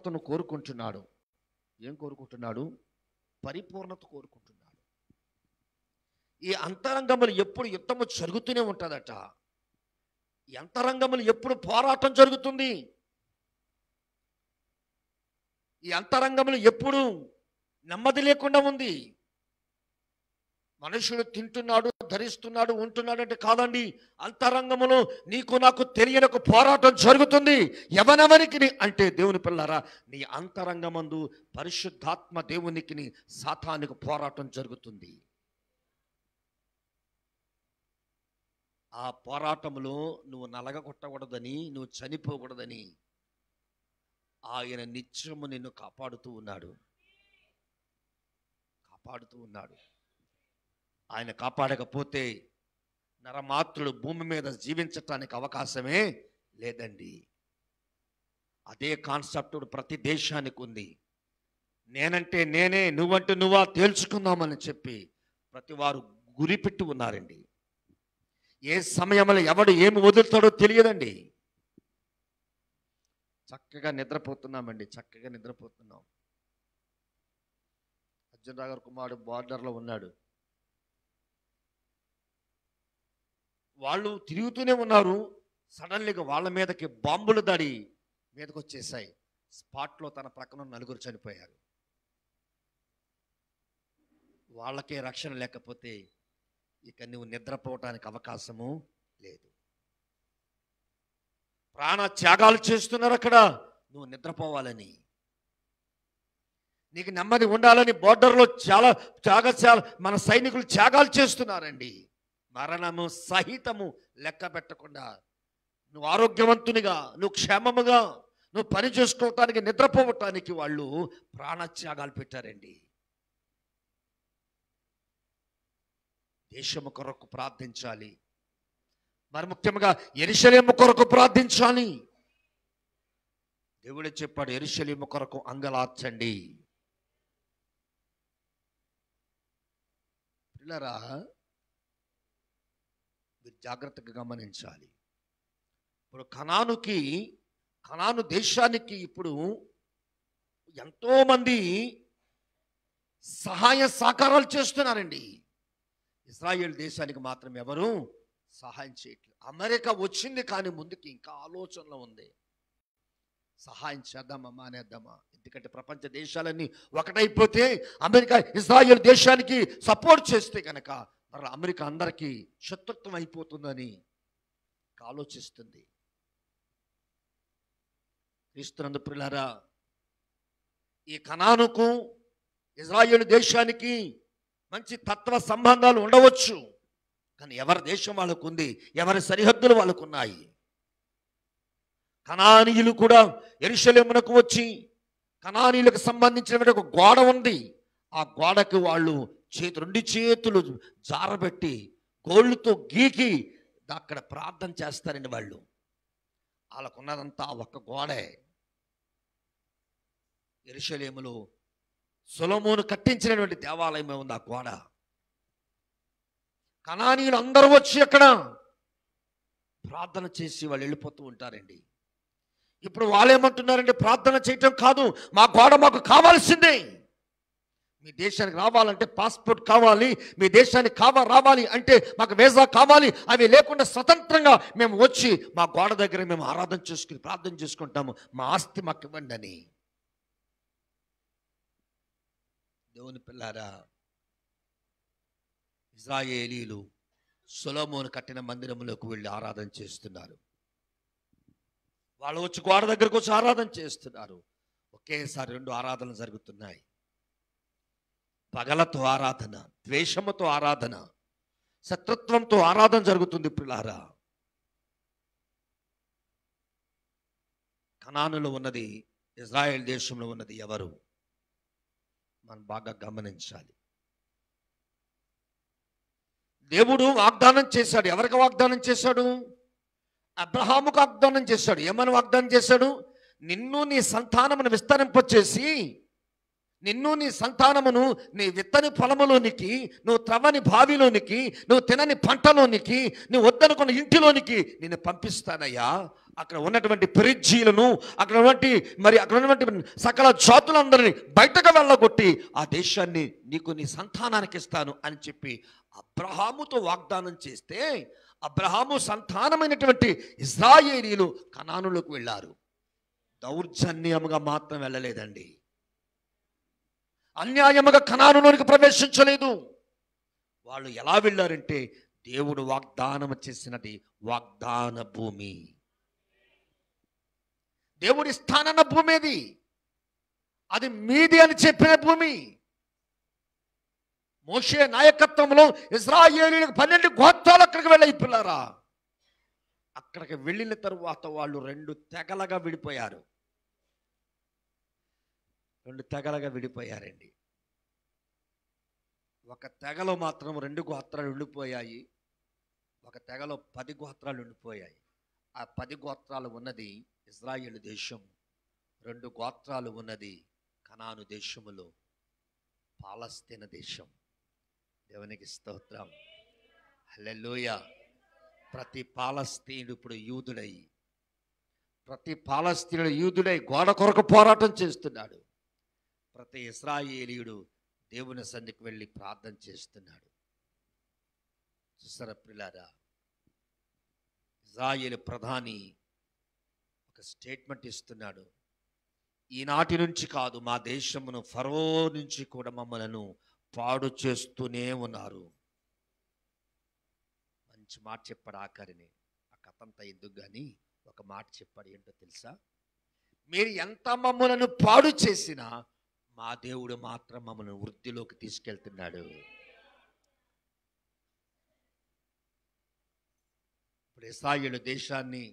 పరిపూర్ణతను కోరుకుంటున్నాడు ఏం కోరుకుంటున్నాడు పరిపూర్ణత కోరుకుంటున్నాడు ఈ అంతరంగములు ఎప్పుడు యుద్ధము జరుగుతూనే ఉంటుందట ఈ అంతరంగములు ఎప్పుడు పోరాటం జరుగుతుంది ఈ అంతరంగములు ఎప్పుడు నెమ్మది లేకుండా ఉంది మనుషుడు తింటున్నాడు ధరిస్తున్నాడు ఉంటున్నాడు అంటే కాదండి అంతరంగములో నీకు నాకు తెలియని ఒక పోరాటం జరుగుతుంది ఎవనెవరికి నీ- అంటే దేవుని పిల్లరా నీ అంతరంగమందు పరిశుద్ధాత్మ దేవునికి నీ సాతానికి పోరాటం జరుగుతుంది ఆ పోరాటంలో నువ్వు నలగగొట్టకూడదని నువ్వు చనిపోకూడదని ఆయన నిత్యము నిన్ను కాపాడుతూ ఉన్నాడు కాపాడుతూ ఉన్నాడు ఆయన కాపాడకపోతే నరమాత్రుడు భూమి మీద జీవించటానికి అవకాశమే లేదండి అదే కాన్సెప్ట్ ప్రతి దేశానికి ఉంది నేనంటే నేనే నువ్వంటే నువ్వా తేల్చుకుందామని చెప్పి ప్రతి వారు గురిపెట్టి ఉన్నారండి ఏ సమయంలో ఎవడు ఏమి వదులుతాడో తెలియదండి చక్కగా నిద్రపోతున్నామండి చక్కగా నిద్రపోతున్నాం అర్జున్ రావు గారి కుమారుడు బార్డర్లో ఉన్నాడు వాళ్ళు తిరుగుతూనే ఉన్నారు సడన్లీగా వాళ్ళ మీదకి బాంబులు దాడి మీదకి వచ్చేసాయి స్పాట్లో తన ప్రక్కన నలుగురు చనిపోయారు వాళ్ళకే రక్షణ లేకపోతే ఇక నువ్వు నిద్రపోవటానికి అవకాశము లేదు ప్రాణ త్యాగాలు చేస్తున్నారు అక్కడ నువ్వు నిద్రపోవాలని నీకు నెమ్మది ఉండాలని బోర్డర్లో చాలా త్యాగ త్యాగ- మన సైనికులు త్యాగాలు చేస్తున్నారండి మరణము సహితము లెక్క పెట్టకుండా నువ్వు ఆరోగ్యవంతునిగా నువ్వు క్షేమముగా నువ్వు పని చేసుకోవటానికి నిద్రపోవటానికి వాళ్ళు ప్రాణత్యాగాలు పెట్టారండి దేశము కొరకు ప్రార్థించాలి మరి ముఖ్యంగా ఎరిశలేము కొరకు ప్రార్థించాలి దేవుడే చెప్పాడు ఎరిశలేము కొరకు అంగలార్చండి పిల్లరా మీరు జాగ్రత్తగా గమనించాలి ఇప్పుడు కనానుకి కనాను దేశానికి ఇప్పుడు ఎంతోమంది సహాయ సహకారాలు చేస్తున్నారండి ఇజ్రాయెల్ దేశానికి మాత్రం ఎవరు సహాయం చేయట్లేదు అమెరికా వచ్చింది కానీ ముందుకి ఇంకా ఆలోచనలో ఉంది సహాయం చేద్దామా మానేద్దామా ఎందుకంటే ప్రపంచ దేశాలన్నీ ఒకటైపోతే అమెరికా ఇజ్రాయెల్ దేశానికి సపోర్ట్ చేస్తే కనుక మరి అమెరికా అందరికీ శత్రుత్వం అయిపోతుందని ఆలోచిస్తుంది క్రీస్తునందు పిల్లరా ఈ కణానుకు ఇజ్రాయేల్ దేశానికి మంచి తత్వ సంబంధాలు ఉండవచ్చు కానీ ఎవరి దేశం వాళ్ళకు ఉంది ఎవరి సరిహద్దులు వాళ్ళకు ఉన్నాయి కణానీయులు కూడా ఎరుషలేమునకు వచ్చి కణానీయులకు సంబంధించిన ఒక గోడ ఉంది ఆ గోడకు వాళ్ళు చేతి రెండు చేతులు జారబెట్టి గోళ్ళతో గీకి అక్కడ ప్రార్థన చేస్తారండి వాళ్ళు వాళ్ళకున్నదంతా ఒక్క గోడే ఎరుషలేములో సొలమోను కట్టించినటువంటి దేవాలయమే ఉంది ఆ గోడ కణానీయులు అందరూ వచ్చి అక్కడ ప్రార్థన చేసి వాళ్ళు వెళ్ళిపోతూ ఉంటారండి ఇప్పుడు వాళ్ళేమంటున్నారంటే ప్రార్థన చేయటం కాదు మా గోడ మాకు కావాల్సిందే మీ దేశానికి రావాలంటే పాస్పోర్ట్ కావాలి మీ దేశానికి కావా రావాలి అంటే మాకు వీసా కావాలి అవి లేకుండా స్వతంత్రంగా మేము వచ్చి మా గోడ దగ్గర మేము ఆరాధన చేసుకుని ప్రార్థన చేసుకుంటాము మా ఆస్తి మాకు ఇవ్వండి అని దేవుని పిల్లారా ఇజ్రాయేలీలు సొలమోను కట్టిన మందిరంలోకి వెళ్ళి ఆరాధన చేస్తున్నారు వాళ్ళు వచ్చి గోడ దగ్గరకు వచ్చి ఆరాధన చేస్తున్నారు ఒకేసారి రెండు ఆరాధనలు జరుగుతున్నాయి పగలతో ఆరాధన ద్వేషముతో ఆరాధన శత్రుత్వంతో ఆరాధన జరుగుతుంది పిల్లారా కనానులో ఉన్నది ఇజ్రాయెల్ దేశంలో ఉన్నది ఎవరు మనం బాగా గమనించాలి దేవుడు వాగ్దానం చేశాడు ఎవరికి వాగ్దానం చేశాడు అబ్రహాముకు వాగ్దానం చేశాడు ఏమని వాగ్దానం చేశాడు నిన్ను నీ సంతానమును విస్తరింపచేసి నిన్ను నీ సంతానమును నీ విత్తని పొలములోనికి నువ్వు త్రవని బావిలోనికి నువ్వు తినని పంటలోనికి నువ్వు వద్దనుకున్న ఇంటిలోనికి నిన్ను పంపిస్తానయ్యా అక్కడ ఉన్నటువంటి పెరిజీలను అక్కడ ఉన్నటువంటి మరి అక్కడ ఉన్నటువంటి సకల జాతులందరినీ బయటకు వెళ్ళగొట్టి ఆ దేశాన్ని నీకు నీ సంతానానికి ఇస్తాను అని చెప్పి అబ్రహాముతో వాగ్దానం చేస్తే అబ్రహాము సంతానమైనటువంటి ఇజ్రాయేలీలు కనానులకు వెళ్ళారు దౌర్జన్యముగా మాత్రం వెళ్ళలేదండి అన్యాయముగా కనానులోనికి ప్రవేశించలేదు వాళ్ళు ఎలా వెళ్ళారంటే దేవుడు వాగ్దానం చేసినది వాగ్దాన భూమి దేవుడి స్థానన్న భూమి అది అది మీది అని చెప్పిన భూమి మోషే నాయకత్వంలో ఇజ్రాయేలీలకు పన్నెండు గోత్రాలు అక్కడికి వెళ్ళాయి పిల్లరా అక్కడికి వెళ్ళిన తరువాత వాళ్ళు రెండు తెగలగా విడిపోయారు రెండు తెగలగా విడిపోయారండి ఒక తెగలో మాత్రం రెండు గోత్రాలు ఉండిపోయాయి ఒక తెగలో పది గోత్రాలు ఉండిపోయాయి ఆ పది గోత్రాలు ఉన్నది ఇజ్రాయేల్ దేశం రెండు గోత్రాలు ఉన్నది కనాను దేశములో పాలస్తీన దేశం దేవునికి స్తోత్రం హల్లెలూయ ప్రతి పాలస్తీనుడు ఇప్పుడు యూదుడై ప్రతి పాలస్తీనుడు యూదుడై గోడ కొరకు పోరాటం చేస్తున్నాడు ప్రతి ఇస్రాయేలీయుడు దేవుని సన్నిధికి వెళ్ళి ప్రార్థన చేస్తున్నాడు చూసారా పిల్లారా ఇజ్రాయేల్ ప్రధాని ఒక స్టేట్మెంట్ ఇస్తున్నాడు ఈనాటి నుంచి కాదు మా దేశమును ఫరో నుంచి కూడా మమ్మలను పాడు చేస్తూనే ఉన్నారు మంచి మాట చెప్పాడు ఆఖరిని ఆ కథ అంతా ఎందుకు కానీ ఒక మాట చెప్పాడు ఏంటో తెలుసా మీరు ఎంత మమ్మలను పాడు చేసినా మా దేవుడు మాత్రం మమ్మల్ని వృద్ధిలోకి తీసుకెళ్తున్నాడు ఇప్పుడు ఇస్రాయేలు దేశాన్ని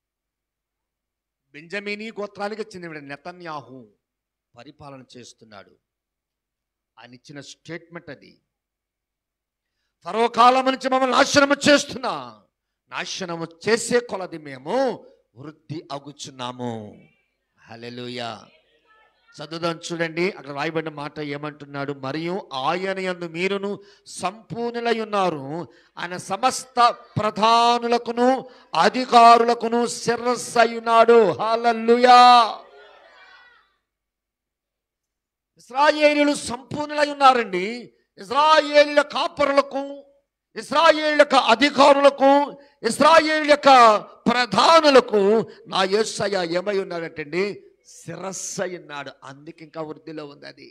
బెంజమీనీ గోత్రానికి చెందిన నెతన్యాహు పరిపాలన చేస్తున్నాడు ఆయన ఇచ్చిన స్టేట్మెంట్ అది ఫరో కాలం నుంచి మమ్మల్ని నాశనము చేస్తున్నా నాశనము చేసే కొలది మేము వృద్ధి అగుచున్నాము హల్లెలూయా చదువుదాం చూడండి అక్కడ రాయబడిన మాట ఏమంటున్నాడు మరియు ఆయన యందు మీరును సంపూర్ణులై ఉన్నారు ఆయన సమస్త ప్రధానులకును అధికారులకును శిరస్సు అయి ఉన్నాడు హల్లెలూయా ఇస్రాయేలీలు సంపూర్ణులై ఉన్నారండి ఇజ్రాయేలీల కాపరులకు ఇస్రాయేల్ యొక్క అధికారులకు ఇస్రాయేల్ యొక్క ప్రధానులకు నా యేసయ్య ఏమై ఉన్నాడంటండి శిరస్సు అయి ఉన్నాడు అందుకే ఇంకా వృద్ధిలో ఉంది అది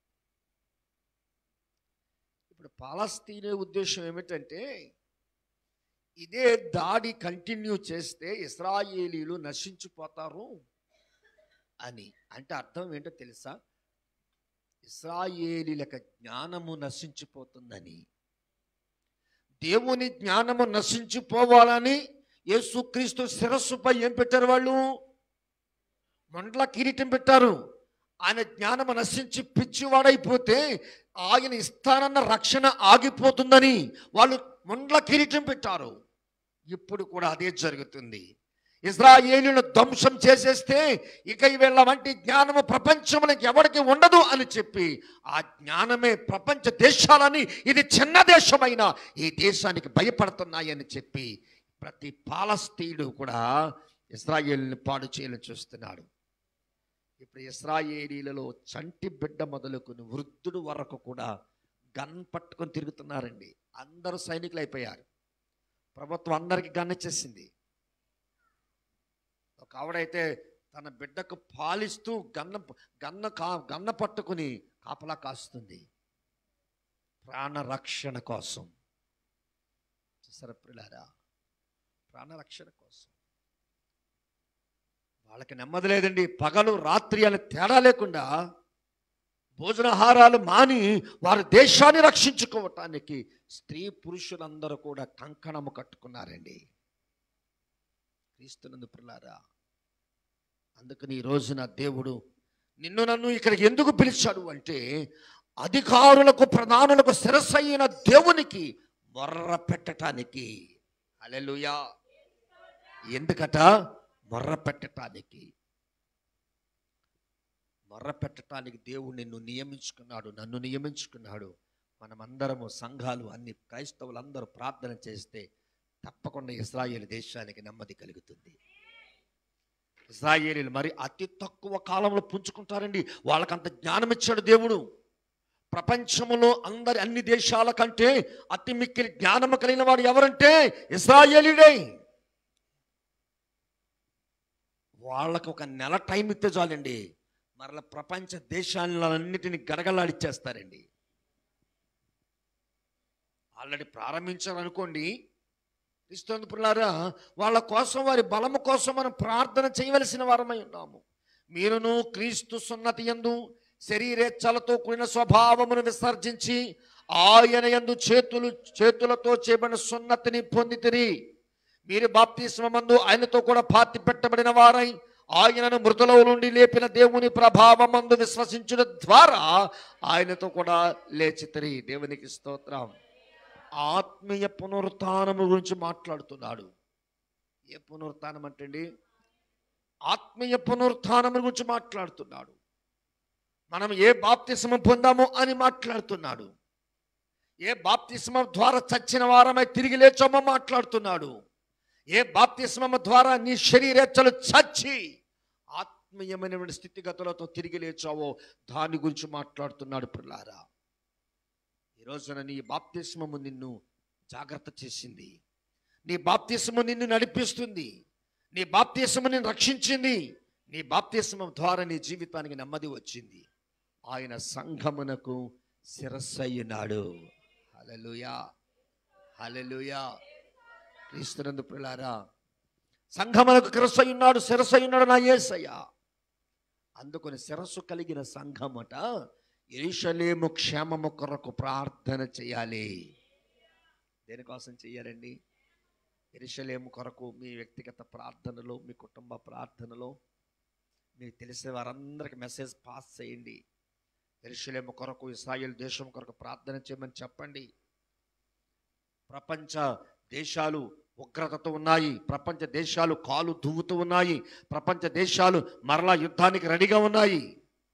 ఇప్పుడు పాలస్తీనే ఉద్దేశం ఏమిటంటే ఇదే దాడి కంటిన్యూ చేస్తే ఇస్రాయేలీలు నశించిపోతారు అని అంటే అర్థం ఏంటో తెలుసా ఇస్రాయేలీలకు జ్ఞానము నశించిపోతుందని దేవుని జ్ఞానము నశించిపోవాలని యేసుక్రీస్తు శిరస్సుపై ఏం పెట్టారు వాళ్ళు మండల కిరీటం పెట్టారు ఆయన జ్ఞానము నశించి పిచ్చివాడైపోతే ఆయన ఇస్తానన్న రక్షణ ఆగిపోతుందని వాళ్ళు మండల కిరీటం పెట్టారు ఇప్పుడు కూడా అదే జరుగుతుంది ఇజ్రాయేలును ధ్వంసం చేసేస్తే ఇక వీళ్ళ వంటి జ్ఞానము ప్రపంచంలోకి ఎవరికి ఉండదు అని చెప్పి ఆ జ్ఞానమే ప్రపంచ దేశాలని ఇది చిన్న దేశమైన ఈ దేశానికి భయపడుతున్నాయని చెప్పి ప్రతి పాలస్తీయుడు కూడా ఇస్రాయేల్ని పాడు చేయాలని చూస్తున్నాడు ఇప్పుడు ఇస్రాయేలీలలో చంటి బిడ్డ మొదలుకొని వృద్ధుడు వరకు కూడా గన్ పట్టుకొని తిరుగుతున్నారండి అందరూ సైనికులు అయిపోయారు ప్రభుత్వం అందరికీ గన్ ఇచ్చేసింది ఒక ఆవిడైతే తన బిడ్డకు పాలిస్తూ గన్న గన్న కా గన్న పట్టుకుని కాపలా కాస్తుంది ప్రాణరక్షణ కోసం చూసారా పిల్లారా ప్రాణరక్షణ కోసం వాళ్ళకి నెమ్మది లేదండి పగలు రాత్రి అని తేడా లేకుండా భోజనాహారాలు మాని వారి దేశాన్ని రక్షించుకోవటానికి స్త్రీ పురుషులందరూ కూడా కంకణము కట్టుకున్నారండి క్రీస్తునందు పిల్లారా అందుకని ఈ రోజున దేవుడు నిన్ను నన్ను ఇక్కడికి ఎందుకు పిలిచాడు అంటే అధికారులకు ప్రధానులకు శిరసైన దేవునికి మొర్ర పెట్టటానికి అలెలుయా ఎందుకట మొర్ర పెట్టటానికి మొర్ర పెట్టడానికి దేవుడు నిన్ను నియమించుకున్నాడు నన్ను నియమించుకున్నాడు మనమందరము సంఘాలు అన్ని క్రైస్తవులందరూ ప్రార్థన చేస్తే తప్పకుండా ఇస్రాయేల్ దేశానికి నెమ్మది కలుగుతుంది ఇజ్రాయేలీలు మరి అతి తక్కువ కాలంలో పుంజుకుంటారండి వాళ్ళకంత జ్ఞానం ఇచ్చాడు దేవుడు ప్రపంచంలో అందరి అన్ని దేశాల కంటే అతి మిక్కిలి జ్ఞానము కలిగిన వాడు ఎవరంటే ఇస్రాయేలీడే వాళ్ళకు ఒక నెల టైం ఇస్తే చాలండి మరల ప్రపంచ దేశాలన్నిటిని గడగలాడిచ్చేస్తారండి ఆల్రెడీ ప్రారంభించారు అనుకోండి క్రిస్తు పిల్లారా వాళ్ళ కోసం వారి బలము కోసం మనం ప్రార్థన చేయవలసిన వారమై ఉన్నాము మీరును క్రీస్తు సున్నతి యందు శరీరేచ్ఛలతో కూడిన స్వభావమును విసర్జించి ఆయన యందు చేతులు చేతులతో చేయబడిన సున్నతిని పొందితిరి మీరు బాప్తిస్మందు ఆయనతో కూడా పాతి పెట్టబడిన వారై ఆయనను మృతులో నుండి లేపిన దేవుని ప్రభావమందు విశ్వసించడం ద్వారా ఆయనతో కూడా లేచితిరి దేవునికి స్తోత్రం ఆత్మీయ పునరుత్నము గురించి మాట్లాడుతున్నాడు ఏ పునరుత్నం అంటే ఆత్మీయ పునరుత్నం గురించి మాట్లాడుతున్నాడు మనం ఏ బాప్తిస్మం పొందామో అని మాట్లాడుతున్నాడు ఏ బాప్తిస్మం ద్వారా చచ్చిన వారమై తిరిగి లేచామో మాట్లాడుతున్నాడు ఏ బాప్తిస్మం ద్వారా నీ శరీరేచ్చలు చచ్చి ఆత్మీయమైనటువంటి స్థితిగతులతో తిరిగి లేచావో దాని గురించి మాట్లాడుతున్నాడు పిల్లారా ఈ రోజున నీ బాప్తిస్మము నిన్ను జాగ్రత్త చేసింది నీ బాప్తిస్మము నిన్ను నడిపిస్తుంది నీ బాప్తిస్మము నిన్ను రక్షించింది నీ బాప్తిస్మం ద్వారా నీ జీవితానికి నెమ్మది వచ్చింది ఆయన సంఘమునకు శిరస్సయ్యున్నాడు హల్లెలూయా హల్లెలూయా క్రీస్తునందు పిల్లారా సంఘమునకు శిరస్సయ్యున్నాడు శిరస్సయ్యున్నాడు నా యేసయ్య అందుకొని శిరస్సు కలిగిన సంఘమట ఎరుషలేము క్షేమము కొరకు ప్రార్థన చేయాలి దేనికోసం చేయాలండి ఎరుషలేము కొరకు మీ వ్యక్తిగత ప్రార్థనలో మీ కుటుంబ ప్రార్థనలో మీకు తెలిసిన వారందరికి మెసేజ్ పాస్ చేయండి ఎరుషలేము కొరకు ఇస్రాయేల్ దేశం కొరకు ప్రార్థన చేయమని చెప్పండి ప్రపంచ దేశాలు ఉగ్రతతో ఉన్నాయి ప్రపంచ దేశాలు కాలు దువ్వుతూ ఉన్నాయి ప్రపంచ దేశాలు మరలా యుద్ధానికి రెడీగా ఉన్నాయి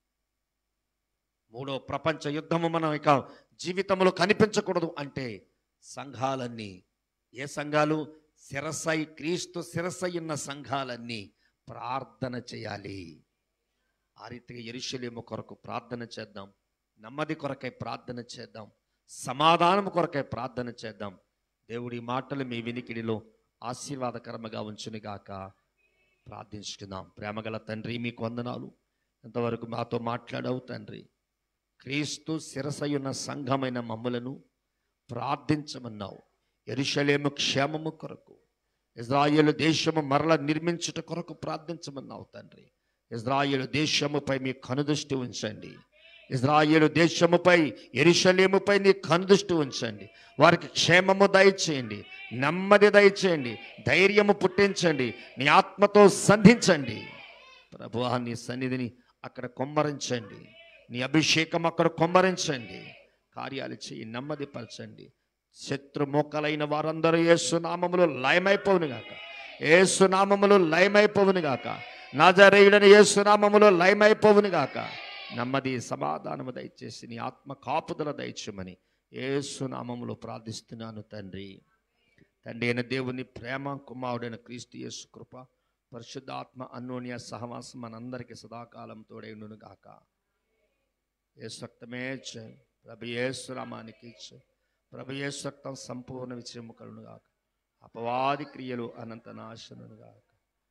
మూడో ప్రపంచ యుద్ధము మనం ఇక జీవితంలో కనిపించకూడదు అంటే సంఘాలన్నీ ఏ సంఘాలు శిరసై క్రీస్తు శిరసై ఉన్న సంఘాలన్నీ ప్రార్థన చేయాలి ఆ రీతిగా ఎరుషలేము కొరకు ప్రార్థన చేద్దాం నెమ్మది కొరకై ప్రార్థన చేద్దాం సమాధానం కొరకై ప్రార్థన చేద్దాం దేవుడి మాటలు మీ వినికిడిలో ఆశీర్వాదకరముగా ఉంచునుగాక ప్రార్థించుకుందాం ప్రేమగల తండ్రి మీకు వందనాలు ఎంతవరకు మాతో మాట్లాడవు తండ్రి క్రీస్తు శిరసయున్న సంఘమైన మమ్ములను ప్రార్థించమన్నావు ఎరుషలేము క్షేమము కొరకు ఇజ్రాయేలు దేశము మరల నిర్మించుట కొరకు ప్రార్థించమన్నావు తండ్రి ఇజ్రాయేలు దేశముపై మీ కనుదృష్టి ఉంచండి ఇజ్రాయేలు దేశముపై ఎరుషలేముపై నీ కనుదృష్టి ఉంచండి వారికి క్షేమము దయచేయండి నెమ్మది దయచేయండి ధైర్యము పుట్టించండి నీ ఆత్మతో సంధించండి ప్రభు నీ సన్నిధిని అక్కడ కొమ్మరించండి నీ అభిషేకం అక్కడ కొమ్మరించండి కార్యాలు చేయి నెమ్మదిపరచండి శత్రు మోకలైన వారందరూ ఏసునామములు లయమైపోవును గాక ఏసునామములు లయమైపోవును గాక నాజరేయుడని ఏసునామములు లయమైపోవును గాక నెమ్మది సమాధానము దయచేసి నీ ఆత్మ కాపుదల దయచేయమని ఏసునామములో ప్రార్థిస్తున్నాను తండ్రి తండ్రి అయిన దేవుని ప్రేమ కుమారుడైన క్రీస్తు యేసు కృప పరిశుద్ధాత్మ అన్యోన్య సహవాసం మనందరికీ సదాకాలం తోడైండును గాక యేసు రక్తమే జయం. ప్రభు యేసు నామానికి జయం. ప్రభు యేసు రక్తం సంపూర్ణ విజయము కలును గాక అపవాది క్రియలు అనంత నాశనును గాక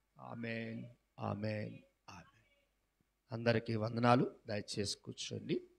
ఆమెన్ ఆమెన్ ఆమెన్ అందరికీ వందనాలు దయచేసి కూర్చోండి